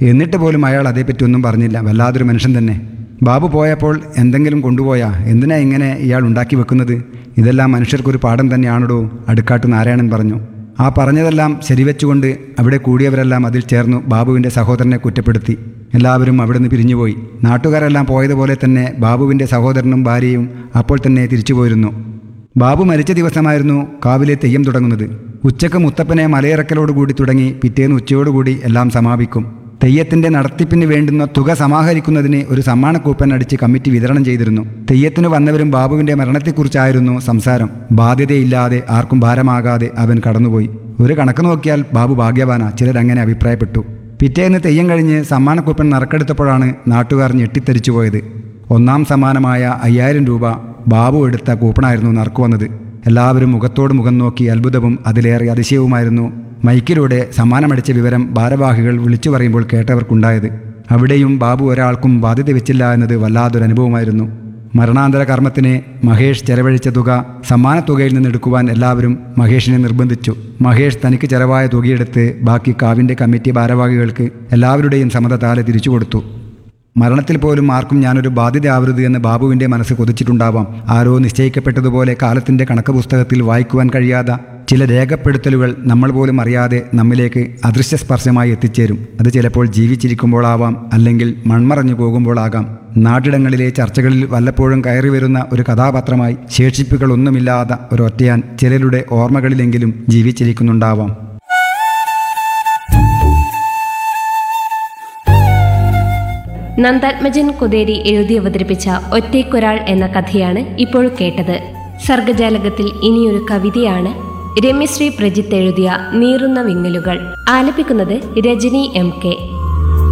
എന്നിട്ട് പോലും അയാൾ അതേപ്പറ്റി ഒന്നും പറഞ്ഞില്ല വല്ലാതൊരു മനുഷ്യൻ തന്നെ ബാബു പോയപ്പോൾ എന്തെങ്കിലും കൊണ്ടുപോയാ എന്തിനാ ഇങ്ങനെ ഇയാൾ ഉണ്ടാക്കി വെക്കുന്നത് ഇതെല്ലാം മനുഷ്യർക്കൊരു പാഠം തന്നെയാണോ അടുക്കാട്ട് നാരായണൻ പറഞ്ഞു ആ പറഞ്ഞതെല്ലാം ശരിവെച്ചുകൊണ്ട് അവിടെ കൂടിയവരെല്ലാം അതിൽ ചേർന്നു ബാബുവിൻ്റെ സഹോദരനെ കുറ്റപ്പെടുത്തി എല്ലാവരും അവിടുന്ന് പിരിഞ്ഞുപോയി നാട്ടുകാരെല്ലാം പോയതുപോലെ തന്നെ ബാബുവിൻ്റെ സഹോദരനും ഭാര്യയും അപ്പോൾ തന്നെ തിരിച്ചു പോയിരുന്നു ബാബു മരിച്ച ദിവസമായിരുന്നു കാവിലെ തെയ്യം തുടങ്ങുന്നത് ഉച്ചക്ക് മുത്തപ്പനെ മലയിറക്കലോടുകൂടി തുടങ്ങി പിറ്റേന്ന് ഉച്ചയോടുകൂടി എല്ലാം സമാപിക്കും തെയ്യത്തിന്റെ നടത്തിപ്പിന് വേണ്ടുന്ന തുക സമാഹരിക്കുന്നതിന് ഒരു സമ്മാന കൂപ്പൺ അടിച്ച് കമ്മിറ്റി വിതരണം ചെയ്തിരുന്നു തെയ്യത്തിന് വന്നവരും ബാബുവിന്റെ മരണത്തെക്കുറിച്ചായിരുന്നു സംസാരം ബാധ്യതയില്ലാതെ ആർക്കും ഭാരമാകാതെ അവൻ കടന്നുപോയി ഒരു കണക്ക് നോക്കിയാൽ ബാബു ഭാഗ്യവാനാ ചിലരങ്ങനെ അഭിപ്രായപ്പെട്ടു പിറ്റേന്ന് തെയ്യം കഴിഞ്ഞ് സമ്മാന കൂപ്പൺ നറുക്കെടുത്തപ്പോഴാണ് നാട്ടുകാർ ഞെട്ടിത്തെറിച്ചു പോയത് ഒന്നാം സമ്മാനമായ അയ്യായിരം രൂപ ബാബു എടുത്ത കൂപ്പണായിരുന്നു നറുക്കു വന്നത് എല്ലാവരും മുഖത്തോട് മുഖം നോക്കി അത്ഭുതവും അതിലേറെ അതിശയവുമായിരുന്നു മൈക്കിലൂടെ സമ്മാനമടിച്ച വിവരം ഭാരവാഹികൾ വിളിച്ചു പറയുമ്പോൾ കേട്ടവർക്കുണ്ടായത് അവിടെയും ബാബു ഒരാൾക്കും ബാധ്യത വെച്ചില്ല എന്നത് വല്ലാതൊരു അനുഭവമായിരുന്നു മരണാന്തര കർമ്മത്തിന് മഹേഷ് ചെലവഴിച്ച തുക സമ്മാന തുകയിൽ നിന്ന് എടുക്കുവാൻ എല്ലാവരും മഹേഷിനെ നിർബന്ധിച്ചു മഹേഷ് തനിക്ക് ചെലവായ തുകയെടുത്ത് ബാക്കി കാവിൻ്റെ കമ്മിറ്റി ഭാരവാഹികൾക്ക് എല്ലാവരുടെയും സമ്മതത്താലെ തിരിച്ചു കൊടുത്തു മരണത്തിൽ പോലും ആർക്കും ഞാനൊരു ബാധ്യതയാവരുത് എന്ന് ബാബുവിൻ്റെ മനസ്സ് കൊതിച്ചിട്ടുണ്ടാവാം ആരോ നിശ്ചയിക്കപ്പെട്ടതുപോലെ കാലത്തിൻ്റെ കണക്ക് പുസ്തകത്തിൽ വായിക്കുവാൻ കഴിയാത്ത ചില രേഖപ്പെടുത്തലുകൾ നമ്മൾ പോലും അറിയാതെ നമ്മിലേക്ക് അദൃശ്യ സ്പർശമായി എത്തിച്ചേരും അത് ചിലപ്പോൾ ജീവിച്ചിരിക്കുമ്പോളാവാം അല്ലെങ്കിൽ മൺമറഞ്ഞു പോകുമ്പോളാകാം നാട്ടിടങ്ങളിലെ ചർച്ചകളിൽ വല്ലപ്പോഴും കയറി വരുന്ന ഒരു കഥാപാത്രമായി ശേഷിപ്പുകളൊന്നുമില്ലാത്ത ഒരൊറ്റയാൻ ചിലരുടെ ഓർമ്മകളിലെങ്കിലും ജീവിച്ചിരിക്കുന്നുണ്ടാവാം നന്ദാത്മജൻ കുതേരി എഴുതി അവതരിപ്പിച്ച ഒറ്റയ്ക്കൊരാൾ എന്ന കഥയാണ് ഇപ്പോൾ കേട്ടത് സർഗജാലകത്തിൽ ഇനിയൊരു കവിതയാണ് രമ്യശ്രീ പ്രജിത്ത് എഴുതിയ നീറുന്ന വിങ്ങലുകൾ ആലപിക്കുന്നത് രജനി എം കെ